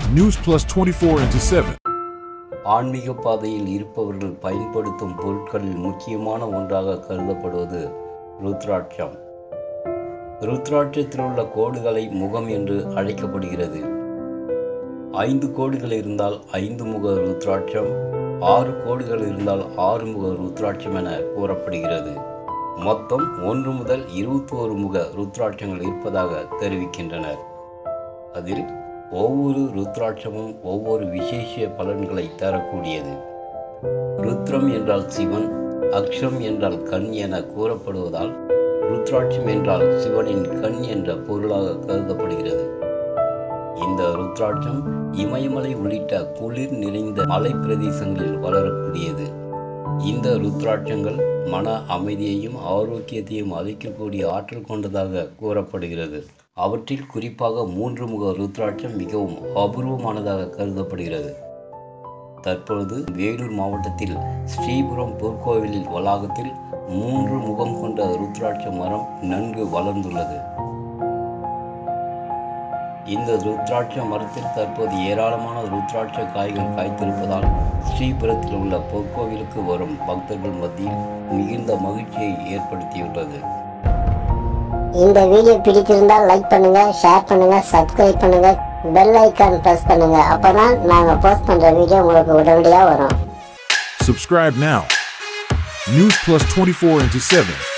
News Plus 24 into 7. ஆன்மீக பாதையில் இருப்பவர்கள் பயன்படுத்தும் பொருட்களில் முக்கியமான ஒன்றாக கருதப்படுவது ருத்ராட்சம் ருத்ராட்சத்தில் உள்ள கோடுகளை முகம் என்று அழைக்கப்படுகிறது ஐந்து கோடுகள் இருந்தால் ஐந்து முக ருத்ராட்சம் ஆறு கோடுகள் இருந்தால் ஆறு முக ருத்ராட்சம் என கூறப்படுகிறது மொத்தம் ஒன்று முதல் இருபத்தோரு முக ருத்ராட்சங்கள் இருப்பதாக தெரிவிக்கின்றனர் அதில் ஒவ்வொரு ருத்ராட்சமும் ஒவ்வொரு விசேஷ பலன்களை தரக்கூடியது ருத்ரம் என்றால் சிவன் அக்ஷம் என்றால் கண் என கூறப்படுவதால் ருத்ராட்சம் என்றால் சிவனின் கண் என்ற பொருளாக கருதப்படுகிறது இந்த ருத்ராட்சம் இமயமலை உள்ளிட்ட குளிர் நிறைந்த மலை பிரதேசங்களில் வளரக்கூடியது இந்த ருத்ராட்சங்கள் மன அமைதியையும் ஆரோக்கியத்தையும் அளிக்கக்கூடிய ஆற்றல் கொண்டதாக கூறப்படுகிறது அவற்றில் குறிப்பாக மூன்று முக ருத்ராட்சம் மிகவும் அபூர்வமானதாக கருதப்படுகிறது தற்பொழுது வேலூர் மாவட்டத்தில் ஸ்ரீபுரம் பொற்கோவிலில் வளாகத்தில் மூன்று முகம் கொண்ட ருத்ராட்ச மரம் நன்கு வளர்ந்துள்ளது இந்த ருத்ராட்ச மரத்தில் தற்போது ஏராளமான ருத்ராட்ச காய்கள் காய்த்திருப்பதால் ஸ்ரீபுரத்தில் உள்ள பொற்கோவிலுக்கு வரும் பக்தர்கள் மத்தியில் மிகுந்த மகிழ்ச்சியை ஏற்படுத்தியுள்ளது இந்த வீடியோ பிடித்திருந்தால் லைக் பண்ணுங்க ஷேர் பண்ணுங்க சப்ஸ்கிரைப் பண்ணுங்க பெல் ஐக்கான் பிரஸ் பண்ணுங்க அப்பதான் நாங்க போஸ்ட் பண்ற வீடியோ உங்களுக்கு உடனடியா வரும் Subscribe now. News Plus 24 into 7.